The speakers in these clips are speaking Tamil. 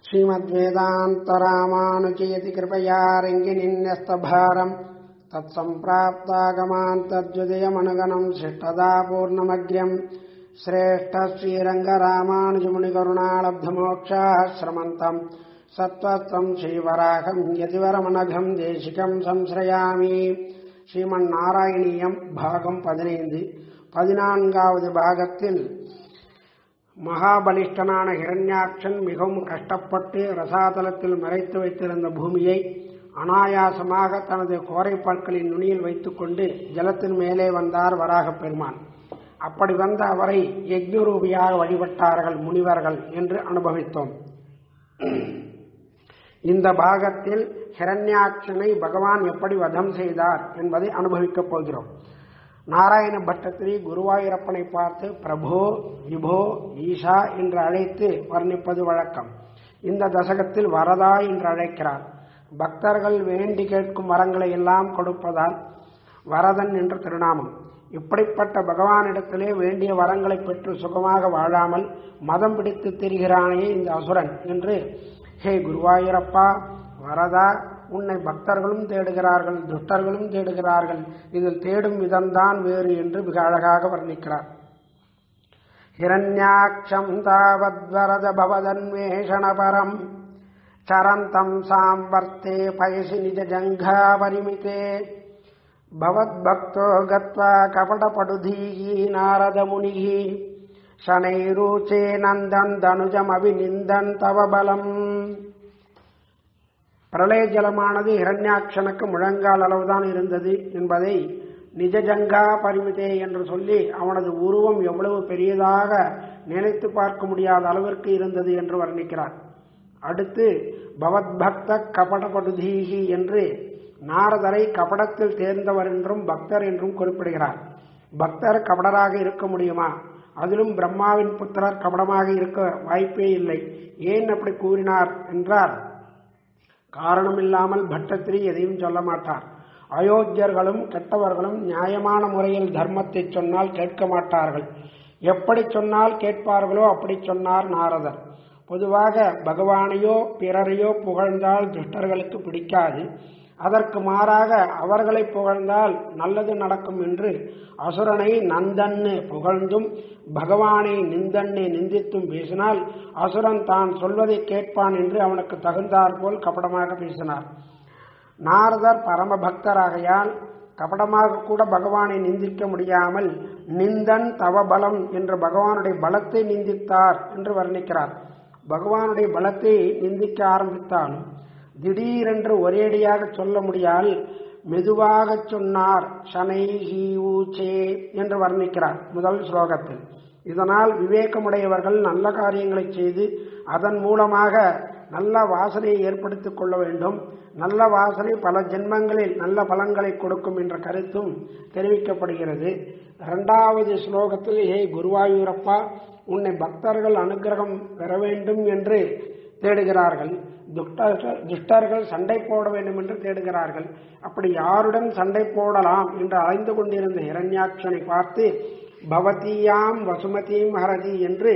श्रीमद्वेदान्तरामानुचयति कृपया रङ्गिनिन्यस्तभारम् तत्सम्प्राप्तागमान्तर्जुदयमनुगणम् शिष्टदा पूर्णमग्र्यम् श्रेष्ठ श्रीरङ्गरामानुजमुनिकरुणालब्धमोक्षाः श्रमन्तम् सत्त्वत्वम् श्रीवराहम् यतिवरमनघम् தேசிகம் संश्रयामि ஸ்ரீமன்னாராயணீயம் பாகம் பதினைந்து பதினான்காவது பாகத்தில் மகாபலிஷ்டனான ஹிரண்யாட்சன் மிகவும் கஷ்டப்பட்டு ரசாதலத்தில் மறைத்து வைத்திருந்த பூமியை அனாயாசமாக தனது கோரை பற்களின் நுனியில் வைத்துக்கொண்டு ஜலத்தின் மேலே வந்தார் வராகப் பெருமான் அப்படி வந்த அவரை யஜ்ஞரூபியாக வழிபட்டார்கள் முனிவர்கள் என்று அனுபவித்தோம் இந்த பாகத்தில் ஹிரண்யாட்சனை பகவான் எப்படி வதம் செய்தார் என்பதை அனுபவிக்கப் போகிறோம் நாராயண பட்டத்திரி குருவாயூரப்பனை பார்த்து பிரபோ விபோ ஈஷா என்று அழைத்து வர்ணிப்பது வழக்கம் இந்த தசகத்தில் வரதா என்று அழைக்கிறார் பக்தர்கள் வேண்டி கேட்கும் வரங்களை எல்லாம் கொடுப்பதால் வரதன் என்று திருநாமம் இப்படிப்பட்ட பகவானிடத்திலே வேண்டிய வரங்களை பெற்று சுகமாக வாழாமல் மதம் பிடித்து திரிகிறானே இந்த அசுரன் என்று ஹே குருவாயூரப்பா வரதா உன்னை பக்தர்களும் தேடுகிறார்கள் துஷ்டர்களும் தேடுகிறார்கள் இதில் தேடும் விதம்தான் வேறு என்று மிக அழகாக வர்ணிக்கிறார் ஹிரண்யாட்சம் தாவத்வரத பவதன்வேஷணபரம் சரந்தம் சாம்பர்த்தே பயசி நிஜ ஜங்கா பரிமிதே भवद्भक्तो गत्वा कपटपडुधीः नारदमुनिः शनैरूचे नन्दन् தனுஜமபிநிந்தன் தவ பலம் பிரளய ஜலமானது இரண்யாட்சனுக்கு முழங்கால் அளவுதான் இருந்தது என்பதை நிஜஜங்கா பரிமிதே என்று சொல்லி அவனது உருவம் எவ்வளவு பெரியதாக நினைத்து பார்க்க முடியாத அளவிற்கு இருந்தது என்று வர்ணிக்கிறார் அடுத்து பவத்பக்த கபடபடுதீகி என்று நாரதரை கபடத்தில் தேர்ந்தவர் என்றும் பக்தர் என்றும் குறிப்பிடுகிறார் பக்தர் கபடராக இருக்க முடியுமா அதிலும் பிரம்மாவின் புத்திரர் கபடமாக இருக்க வாய்ப்பே இல்லை ஏன் அப்படி கூறினார் என்றால் காரணமில்லாமல் பட்டத்திரி எதையும் சொல்ல மாட்டார் அயோக்கியர்களும் கெட்டவர்களும் நியாயமான முறையில் தர்மத்தை சொன்னால் கேட்க மாட்டார்கள் எப்படி சொன்னால் கேட்பார்களோ அப்படி சொன்னார் நாரதர் பொதுவாக பகவானையோ பிறரையோ புகழ்ந்தால் துஷ்டர்களுக்கு பிடிக்காது அதற்கு மாறாக அவர்களை புகழ்ந்தால் நல்லது நடக்கும் என்று அசுரனை நந்தன்னு புகழ்ந்தும் பகவானை நிந்தன்னு நிந்தித்தும் பேசினால் அசுரன் தான் சொல்வதை கேட்பான் என்று அவனுக்கு தகுந்தாற் போல் கபடமாக பேசினார் நாரதர் பரம பக்தராகையால் கபடமாக கூட பகவானை நிந்திக்க முடியாமல் நிந்தன் தவபலம் என்று பகவானுடைய பலத்தை நிந்தித்தார் என்று வர்ணிக்கிறார் பகவானுடைய பலத்தை நிந்திக்க ஆரம்பித்தாலும் திடீரென்று ஒரேடியாக சொல்ல முடியால் மெதுவாக சொன்னார் ஷனை ஊச்சே என்று வர்ணிக்கிறார் முதல் ஸ்லோகத்தில் இதனால் விவேகமுடையவர்கள் நல்ல காரியங்களை செய்து அதன் மூலமாக நல்ல வாசனையை ஏற்படுத்திக் கொள்ள வேண்டும் நல்ல வாசனை பல ஜென்மங்களில் நல்ல பலன்களை கொடுக்கும் என்ற கருத்தும் தெரிவிக்கப்படுகிறது இரண்டாவது ஸ்லோகத்தில் ஹே குருவாயூரப்பா உன்னை பக்தர்கள் அனுகிரகம் பெற வேண்டும் என்று தேடுகிறார்கள் துஷ்டர்கள் துஷ்டர்கள் சண்டை போட வேண்டும் என்று தேடுகிறார்கள் அப்படி யாருடன் சண்டை போடலாம் என்று அலைந்து கொண்டிருந்த இரண்யாட்சனை பார்த்து பவதியாம் வசுமதியும் ஹரதி என்று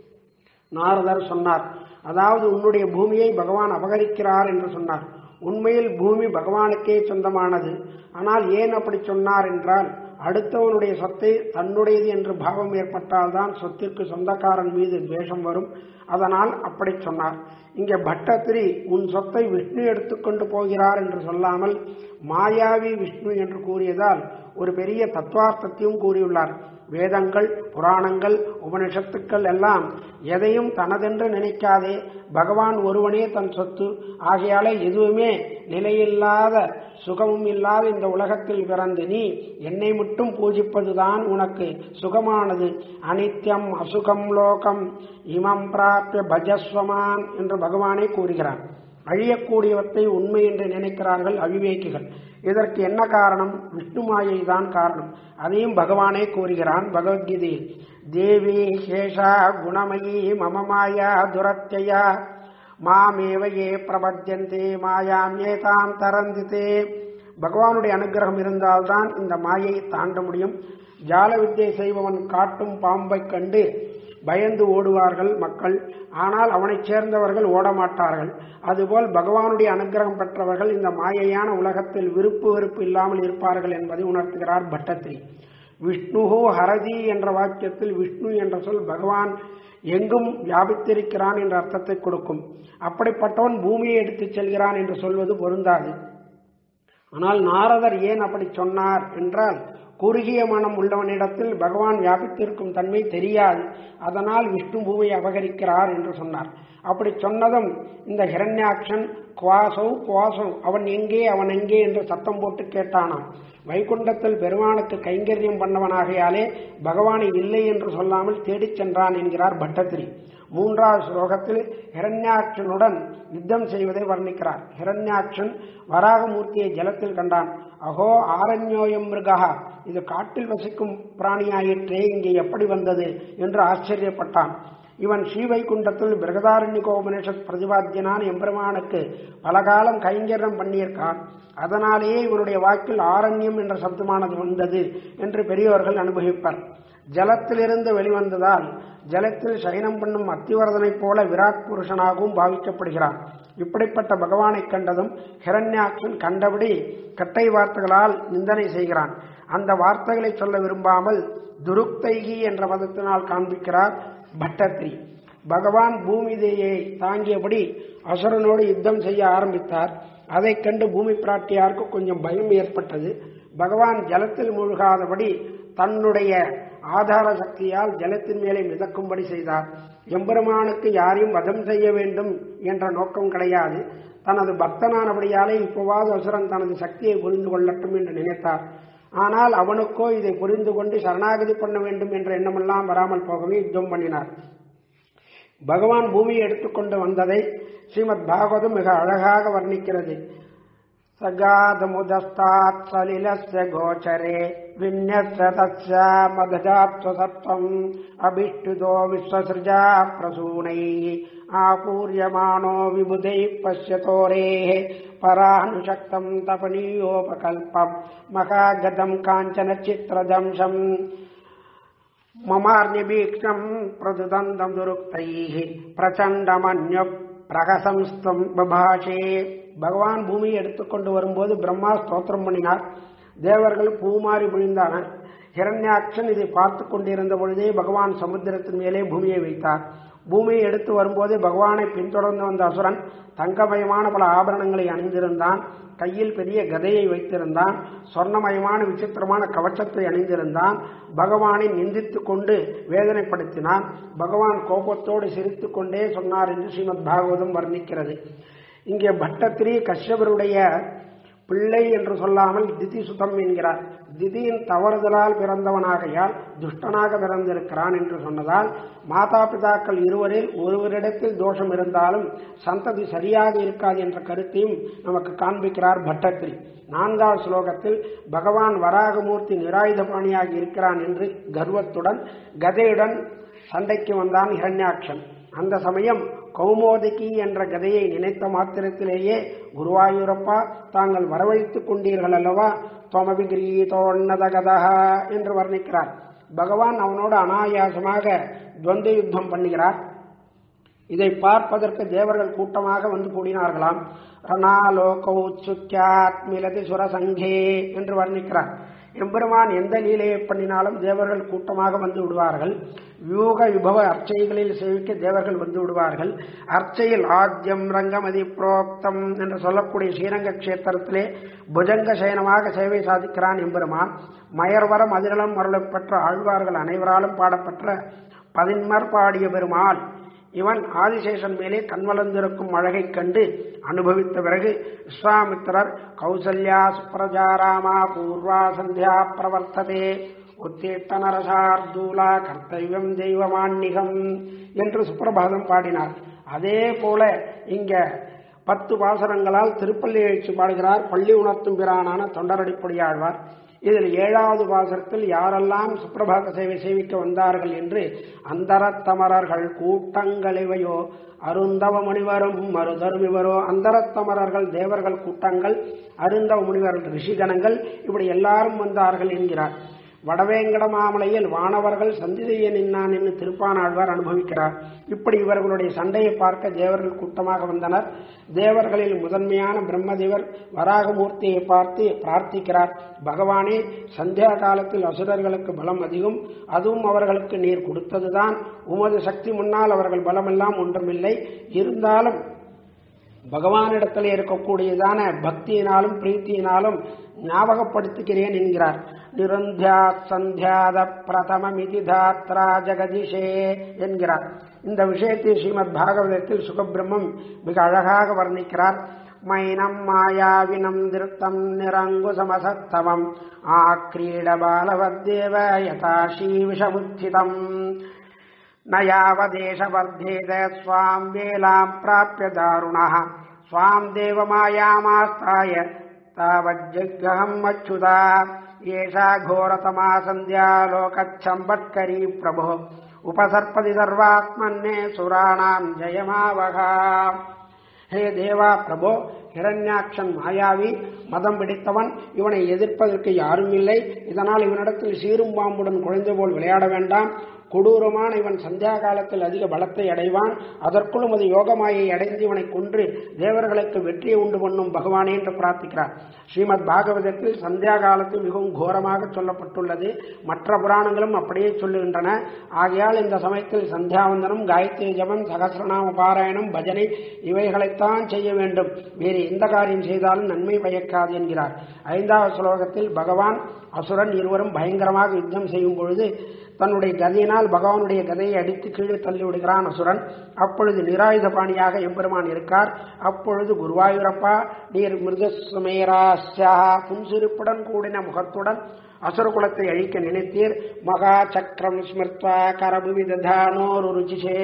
நாரதர் சொன்னார் அதாவது உன்னுடைய பூமியை பகவான் அபகரிக்கிறார் என்று சொன்னார் உண்மையில் பூமி பகவானுக்கே சொந்தமானது ஆனால் ஏன் அப்படி சொன்னார் என்றால் அடுத்தவனுடைய சொத்தை தன்னுடையது என்று பாவம் ஏற்பட்டால்தான் சொத்திற்கு சொந்தக்காரன் மீது துவேஷம் வரும் அதனால் அப்படி சொன்னார் இங்கே பட்டத்திரி உன் சொத்தை விஷ்ணு எடுத்துக்கொண்டு போகிறார் என்று சொல்லாமல் மாயாவி விஷ்ணு என்று கூறியதால் ஒரு பெரிய தத்துவார்த்தத்தையும் கூறியுள்ளார் வேதங்கள் புராணங்கள் உபனிஷத்துக்கள் எல்லாம் எதையும் தனதென்று நினைக்காதே பகவான் ஒருவனே தன் சொத்து ஆகையாலே எதுவுமே நிலையில்லாத சுகமும் இல்லாத இந்த உலகத்தில் பிறந்து நீ என்னை மட்டும் பூஜிப்பதுதான் உனக்கு சுகமானது அனித்யம் அசுகம் லோகம் இமம் பிராப்பிய பஜஸ்வமான் என்று பகவானே கூறுகிறார் அழியக்கூடியவற்றை உண்மை என்று நினைக்கிறார்கள் அவிவேக்கிகள் இதற்கு என்ன காரணம் விஷ்ணு மாயை தான் காரணம் அதையும் பகவானே கூறுகிறான் பகவத்கீதையில் தேவி சேஷா குணமயி மம மாயா துரத்தையா மாமேவ ஏ பிரபத்தியந்தே மாயாம் ஏதாம் தரந்தித்தே பகவானுடைய அனுகிரகம் இருந்தால்தான் இந்த மாயை தாண்ட முடியும் ஜால வித்தியை செய்பவன் காட்டும் பாம்பை கண்டு பயந்து ஓடுவார்கள் மக்கள் ஆனால் அவனைச் சேர்ந்தவர்கள் ஓடமாட்டார்கள் அதுபோல் பகவானுடைய அனுகிரகம் பெற்றவர்கள் இந்த மாயையான உலகத்தில் விருப்பு வெறுப்பு இல்லாமல் இருப்பார்கள் என்பதை உணர்த்துகிறார் பட்டத்திரி விஷ்ணுஹோ ஹரதி என்ற வாக்கியத்தில் விஷ்ணு என்ற சொல் பகவான் எங்கும் வியாபித்திருக்கிறான் என்ற அர்த்தத்தை கொடுக்கும் அப்படிப்பட்டவன் பூமியை எடுத்துச் செல்கிறான் என்று சொல்வது பொருந்தாது ஆனால் நாரதர் ஏன் அப்படி சொன்னார் என்றால் குறுகிய மனம் உள்ளவனிடத்தில் பகவான் வியாபித்திருக்கும் தன்மை தெரியாது அதனால் விஷ்ணு பூமியை அபகரிக்கிறார் என்று சொன்னார் அப்படி சொன்னதும் இந்த ஹிரண்யாக்ஷன் குவாசௌ குவாசௌ அவன் எங்கே அவன் எங்கே என்று சத்தம் போட்டு கேட்டானாம் வைகுண்டத்தில் பெருமானுக்கு கைங்கரியம் பண்ணவனாகையாலே பகவானை இல்லை என்று சொல்லாமல் தேடிச் சென்றான் என்கிறார் பட்டத்திரி மூன்றாவது ஸ்லோகத்தில் ஹிரண்யாட்சனுடன் யுத்தம் செய்வதை வர்ணிக்கிறார் ஹிரண்யாட்சன் வராகமூர்த்தியை ஜலத்தில் கண்டான் அகோ ஆரண்யோயம் மிருகா இது காட்டில் வசிக்கும் பிராணியாயிற்றே இங்கே எப்படி வந்தது என்று ஆச்சரியப்பட்டான் இவன் ஸ்ரீவைகுண்டத்தில் பிரகதாரண்யகோபனிஷத் பிரதிபாத்தியனான எம்பெருமானுக்கு பலகாலம் கைங்கரம் பண்ணியிருக்கான் அதனாலேயே இவனுடைய வாக்கில் ஆரண்யம் என்ற சப்தமானது வந்தது என்று பெரியவர்கள் அனுபவிப்பர் ஜலத்திலிருந்து வெளிவந்ததால் ஜலத்தில் சயனம் பண்ணும் அத்திவரதனைப் போல விராட் புருஷனாகவும் பாவிக்கப்படுகிறான் இப்படிப்பட்ட பகவானை கண்டதும் ஹிரண்யாட்சன் கண்டபடி கட்டை வார்த்தைகளால் நிந்தனை செய்கிறான் அந்த வார்த்தைகளை சொல்ல விரும்பாமல் துருக்தைகி என்ற பதத்தினால் காண்பிக்கிறார் பட்டத்ரி பகவான் பூமிதேயை தாங்கியபடி அசுரனோடு யுத்தம் செய்ய ஆரம்பித்தார் அதைக் கண்டு பூமி பிராட்டியாருக்கு கொஞ்சம் பயம் ஏற்பட்டது பகவான் ஜலத்தில் மூழ்காதபடி தன்னுடைய ஆதார சக்தியால் ஜலத்தின் மேலே மிதக்கும்படி செய்தார் எம்பெருமானுக்கு யாரையும் வதம் செய்ய வேண்டும் என்ற நோக்கம் கிடையாது தனது பக்தனானபடியாலே இப்போவாது அசுரன் தனது சக்தியை புரிந்து கொள்ளட்டும் என்று நினைத்தார் ஆனால் அவனுக்கோ இதை புரிந்து கொண்டு சரணாகதி பண்ண வேண்டும் என்ற எண்ணமெல்லாம் வராமல் போகவே யுத்தம் பண்ணினார் பகவான் பூமியை எடுத்துக்கொண்டு வந்ததை ஸ்ரீமத் பாகவதம் மிக அழகாக வர்ணிக்கிறது சகாதமுதஸ்தாத் சலிலஸ்ய கோச்சரே விநியஸ்ய தஸ்ய மதஜாத்வசத்வம் அபிஷ்டுதோ விஸ்வசிருஜா பிரசூனை ஆபூரியமானோ விபுதை பசியதோரேः பரானுஷக்தம் தபனீயோபகல்பம் மகாகதம் காஞ்சன சித்திரதம்சம் மமார்நிபீக்ஷம் பிரதுதந்தம் துருக்தைः பிரச்சண்டமன்ய பிரகசம்ஸ்தம் பபாஷே பகவான் பூமியை எடுத்துக்கொண்டு வரும்போது பிரம்மா ஸ்தோத்திரம் பண்ணினார் தேவர்கள் பூமாறி விழுந்தானர் ஹிரண்யாட்சன் இதை பார்த்து கொண்டிருந்த பொழுதே பகவான் சமுத்திரத்தின் மேலே பூமியை வைத்தார் பூமியை எடுத்து வரும்போது பகவானை பின்தொடர்ந்து வந்த அசுரன் தங்கமயமான பல ஆபரணங்களை அணிந்திருந்தான் கையில் பெரிய கதையை வைத்திருந்தான் சொர்ணமயமான விசித்திரமான கவச்சத்தை அணிந்திருந்தான் பகவானை நிந்தித்துக் கொண்டு வேதனைப்படுத்தினான் பகவான் கோபத்தோடு சிரித்துக் கொண்டே சொன்னார் என்று ஸ்ரீமத் பாகவதம் வர்ணிக்கிறது இங்கே பட்டத்திரி கஷ்யபருடைய பிள்ளை என்று சொல்லாமல் திதி சுதம் என்கிறார் திதியின் தவறுதலால் பிறந்தவனாகையால் துஷ்டனாக பிறந்திருக்கிறான் என்று சொன்னதால் மாதா பிதாக்கள் இருவரில் ஒருவரிடத்தில் தோஷம் இருந்தாலும் சந்ததி சரியாக இருக்காது என்ற கருத்தையும் நமக்கு காண்பிக்கிறார் பட்டத்திரி நான்காவது ஸ்லோகத்தில் பகவான் வராகமூர்த்தி நிராயுதபாணியாக இருக்கிறான் என்று கர்வத்துடன் கதையுடன் சண்டைக்கு வந்தான் ஹிரண்யாட்சன் அந்த சமயம் கௌமோதிகி என்ற கதையை நினைத்த மாத்திரத்திலேயே குருவாயூரப்பா தாங்கள் வரவழைத்துக் கொண்டீர்கள் அல்லவா தொமபிகிரீதோன்னத கதா என்று வர்ணிக்கிறார் பகவான் அவனோடு அனாயாசமாக துவந்த யுத்தம் பண்ணுகிறார் இதை பார்ப்பதற்கு தேவர்கள் கூட்டமாக வந்து கூடினார்களாம் ரணாலோகோத்சுக்கியாத்மிலதி சுரசங்கே என்று வர்ணிக்கிறார் எம்பெருமான் எந்த லீலையை பண்ணினாலும் தேவர்கள் கூட்டமாக வந்து விடுவார்கள் வியூக விபவ அர்ச்சைகளில் சேவிக்க தேவர்கள் வந்து விடுவார்கள் அர்ச்சையில் ஆத்யம் ரங்கமதி புரோக்தம் என்று சொல்லக்கூடிய ஸ்ரீரங்க கஷேத்திரத்திலே புஜங்க சயனமாக சேவை சாதிக்கிறான் எம்பெருமான் மயர்வரம் அதிரளம் மருளப் பெற்ற ஆழ்வார்கள் அனைவராலும் பாடப்பெற்ற பதின்மர் பாடிய பெருமாள் இவன் ஆதிசேஷன் மேலே கண்வளர்ந்திருக்கும் அழகைக் கண்டு அனுபவித்த பிறகு விஸ்வாமித்திரர் கௌசல்யா சுப்ரஜாராமா பூர்வா சந்தியா பிரவர்த்ததே உத்தேட்ட நரசார்தூலா கர்த்தவியம் தெய்வமான்னிகம் என்று சுப்பிரபாதம் பாடினார் அதே போல இங்க பத்து பாசனங்களால் திருப்பள்ளி எழுச்சி பாடுகிறார் பள்ளி உணர்த்தும் பிரானான தொண்டரடிப்பொடியாழ்வார் இதில் ஏழாவது பாசனத்தில் யாரெல்லாம் சுப்பிரபாத சேவை சேவிக்க வந்தார்கள் என்று அந்தரத்தமரர்கள் கூட்டங்களிவையோ அருந்தவ முனிவரும் மறுதரும் இவரோ அந்தரத்தமரர்கள் தேவர்கள் கூட்டங்கள் அருந்தவ முனிவர்கள் ரிஷிகணங்கள் இப்படி எல்லாரும் வந்தார்கள் என்கிறார் வடவேங்கட மாமலையில் வானவர்கள் சந்தி செய்ய நின்னான் என்று திருப்பானாழ்வார் அனுபவிக்கிறார் இப்படி இவர்களுடைய சண்டையை பார்க்க தேவர்கள் கூட்டமாக வந்தனர் தேவர்களில் முதன்மையான பிரம்மதேவர் வராகமூர்த்தியை பார்த்து பிரார்த்திக்கிறார் பகவானே சந்தியா காலத்தில் அசுரர்களுக்கு பலம் அதிகம் அதுவும் அவர்களுக்கு நீர் கொடுத்ததுதான் உமது சக்தி முன்னால் அவர்கள் பலமெல்லாம் ஒன்றுமில்லை இருந்தாலும் பகவானிடத்தில் இருக்கக்கூடியதான பக்தியினாலும் பிரீத்தியினாலும் ஞாபகப்படுத்துகிறேன் என்கிறார் நிரந்தியா சந்தியாத பிரதமமிதி தாத்ரா ஜெகதிஷே என்கிறார் இந்த விஷயத்தை ஸ்ரீமத் பாகவதத்தில் சுகபிரம்மம் மிக அழகாக வர்ணிக்கிறார் மைனம் மாயாவினம் திருத்தம் நிரங்குசமசத்தவம் ஆக்ரீட பாலவத்தேவ யதாஷீ விஷமுச்சிதம் न यावदेशवर्धेत स्वाम् वेलाम् प्राप्य दारुणः स्वाम् देवमायामास्ताय तावज्जग्रहम् अच्युता एषा घोरतमा सन्ध्या लोकच्छम्बट्करी प्रभो उपसर्पति सर्वात्मन्ये सुराणाम् जयमावहा ஹே தேவா பிரபோ ஹிரண்யாட்சன் மாயாவி மதம் பிடித்தவன் இவனை எதிர்ப்பதற்கு யாரும் இல்லை இதனால் இவனிடத்தில் சீரும் பாம்புடன் குழந்தை போல் விளையாட வேண்டாம் கொடூரமான இவன் சந்தியா காலத்தில் அதிக பலத்தை அடைவான் அதற்குள்ளும் அது யோகமாயை அடைந்து இவனை கொன்று தேவர்களுக்கு வெற்றியை உண்டு பண்ணும் பகவானே என்று பிரார்த்திக்கிறார் ஸ்ரீமத் பாகவதத்தில் சந்தியா காலத்தில் மிகவும் கோரமாக சொல்லப்பட்டுள்ளது மற்ற புராணங்களும் அப்படியே சொல்லுகின்றன ஆகையால் இந்த சமயத்தில் சந்தியாவந்தனம் காயத்ரி ஜபம் சகசிரநாம பாராயணம் பஜனை இவைகளைத்தான் செய்ய வேண்டும் வேறு எந்த காரியம் செய்தாலும் நன்மை பயக்காது என்கிறார் ஐந்தாவது ஸ்லோகத்தில் பகவான் அசுரன் இருவரும் பயங்கரமாக யுத்தம் செய்யும் பொழுது தன்னுடைய கதையினால் பகவானுடைய கதையை அடித்து கீழே தள்ளி விடுகிறான் அசுரன் அப்பொழுது நிராயுத பாணியாக எம்பெருமான் இருக்கார் அப்பொழுது குருவாயூரப்பா நீர் மிருகசுமேராஸ்யா புன்சிரிப்புடன் கூடின முகத்துடன் அசுர குலத்தை அழிக்க நினைத்தீர் மகா சக்கரம் ஸ்மிருத்வா கரபுவி ததானோர் ருச்சிஷே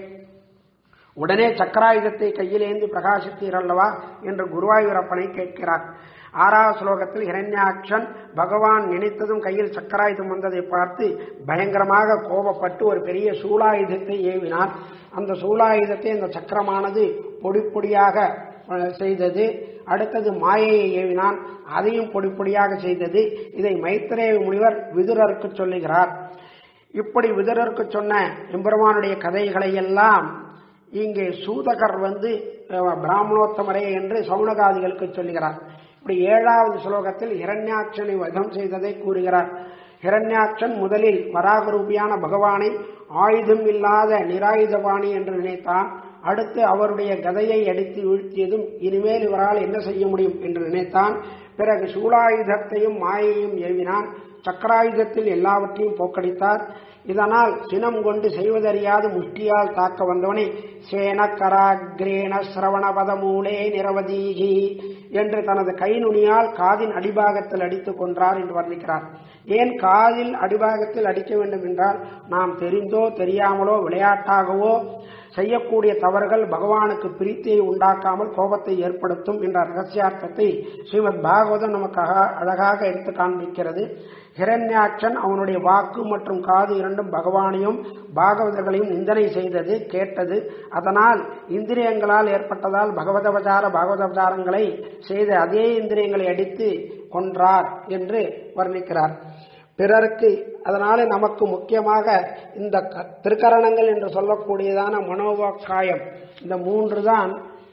உடனே சக்கராயுதத்தை கையிலேந்து பிரகாசித்தீர் அல்லவா என்று குருவாயூரப்பனை கேட்கிறார் ஆறாவது ஸ்லோகத்தில் ஹிரண்யாட்சன் பகவான் நினைத்ததும் கையில் சக்கராயுதம் வந்ததை பார்த்து பயங்கரமாக கோபப்பட்டு ஒரு பெரிய சூலாயுதத்தை ஏவினார் அந்த சூலாயுதத்தை அந்த சக்கரமானது பொடி பொடியாக செய்தது அடுத்தது மாயையை ஏவினான் அதையும் பொடி பொடியாக செய்தது இதை மைத்திரேய முனிவர் விதுரருக்கு சொல்லுகிறார் இப்படி விதுரருக்கு சொன்ன எம்பெருமானுடைய கதைகளை எல்லாம் இங்கே சூதகர் வந்து பிராமணோத்தமரே என்று சவுனகாதிகளுக்கு சொல்லுகிறார் இப்படி ஏழாவது ஸ்லோகத்தில் ஹிரண்யாட்சனை வதம் செய்ததை கூறுகிறார் ஹிரண்யாட்சன் முதலில் வராகரூபியான பகவானை ஆயுதம் இல்லாத நிராயுதபாணி என்று நினைத்தான் அடுத்து அவருடைய கதையை அடித்து வீழ்த்தியதும் இனிமேல் இவரால் என்ன செய்ய முடியும் என்று நினைத்தான் பிறகு சூலாயுதத்தையும் மாயையும் ஏவினான் சக்கராயுதத்தில் எல்லாவற்றையும் போக்கடித்தார் இதனால் சினம் கொண்டு செய்வதறியாது முஷ்டியால் தாக்க வந்தவனை சேனக்கராகிரேண சிரவணபத மூலே நிரவதீகி என்று தனது கை நுனியால் காதின் அடிபாகத்தில் அடித்துக் கொன்றார் என்று வர்ணிக்கிறார் ஏன் காதில் அடிபாகத்தில் அடிக்க வேண்டும் என்றால் நாம் தெரிந்தோ தெரியாமலோ விளையாட்டாகவோ செய்யக்கூடிய தவறுகள் பகவானுக்கு பிரீத்தியை உண்டாக்காமல் கோபத்தை ஏற்படுத்தும் என்ற ரகசியார்த்தத்தை ஸ்ரீமத் பாகவதம் நமக்கு அழகாக எடுத்து காண்பிக்கிறது ஹிரண்யாட்சன் அவனுடைய வாக்கு மற்றும் காது இரண்டும் பகவானையும் பாகவதர்களையும் நிந்தனை செய்தது கேட்டது அதனால் இந்திரியங்களால் ஏற்பட்டதால் பகவதவதார பாகவதவதாரங்களை செய்த அதே இந்திரியங்களை அடித்து கொன்றார் என்று வர்ணிக்கிறார் பிறருக்கு அதனால நமக்கு முக்கியமாக இந்த திருக்கரணங்கள் என்று சொல்லக்கூடியதான மனோவாக்காயம் இந்த மூன்று தான்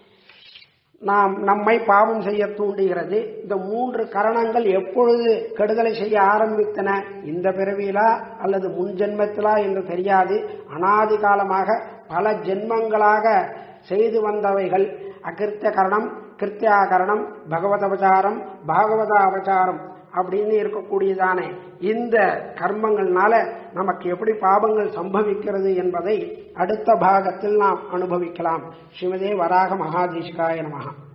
நாம் நம்மை பாவம் செய்ய தூண்டுகிறது இந்த மூன்று கரணங்கள் எப்பொழுது கெடுதலை செய்ய ஆரம்பித்தன இந்த பிறவியிலா அல்லது முன் ஜென்மத்திலா என்று தெரியாது அனாதி காலமாக பல ஜென்மங்களாக செய்து வந்தவைகள் அகிருத்திய கரணம் கிருத்தியாகரணம் பகவத அவதாரம் பாகவத அவதாரம் அப்படின்னு இருக்கக்கூடியதானே இந்த கர்மங்கள்னால நமக்கு எப்படி பாவங்கள் சம்பவிக்கிறது என்பதை அடுத்த பாகத்தில் நாம் அனுபவிக்கலாம் ஸ்ரீமதே வராக மகாதீஷ்காய நமகா